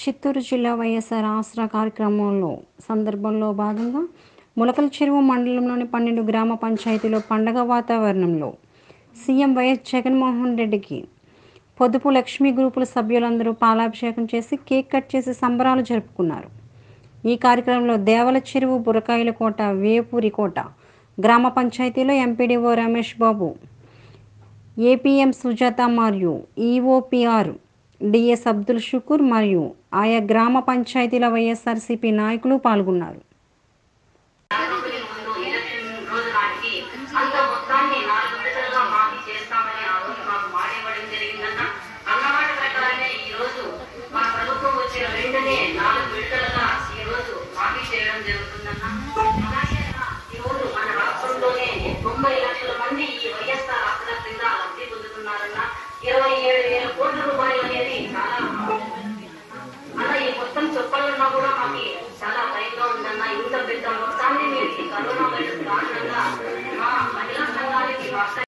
చిత్తూరు జిల్లా వైఎస్ఆర్ ఆసరా కార్యక్రమంలో సందర్భంలో భాగంగా ములకల చెరువు మండలంలోని పన్నెండు గ్రామ పంచాయతీలో పండగ వాతావరణంలో సీఎం వైఎస్ జగన్మోహన్ రెడ్డికి పొదుపు లక్ష్మీ గ్రూపుల సభ్యులందరూ పాలాభిషేకం చేసి కేక్ కట్ చేసి సంబరాలు జరుపుకున్నారు ఈ కార్యక్రమంలో దేవల చెరువు బురకాయల కోట వేపూరి కోట గ్రామ పంచాయతీలో ఎంపీడీఓ రమేష్ బాబు ఏపీఎం సుజాత మరియు ఈఓపిఆర్ డిఎస్ అబ్దుల్ షుకూర్ మరియు ఆయా గ్రామ పంచాయతీల వైఎస్ఆర్సీపీ నాయకులు పాల్గొన్నారు ఎన్నికల ముందు ఎలక్షన్ రోజు నాటికి అంత మొత్తాన్ని నాలుగు విడతలుగా మాఫీ చేస్తామని ఆ రోజు మాకు మాట ఇవ్వడం జరిగిందన్న అన్నమాట ప్రకారమే ఈ రోజు మన ప్రభుత్వం వచ్చిన వెంటనే నాలుగు విడతలుగా ఈ రోజు మాఫీ చేయడం జరుగుతుందన్న అలాగే అన్న, ఈ రోజు మన రాష్ట్రంలోనే తొంభై లక్షల మంది ఈ వైఎస్ఆర్ ఆసరా క్రింద లబ్ధి పొందుతున్నారన్న ఇరవై ఏడు వేల కోట్ల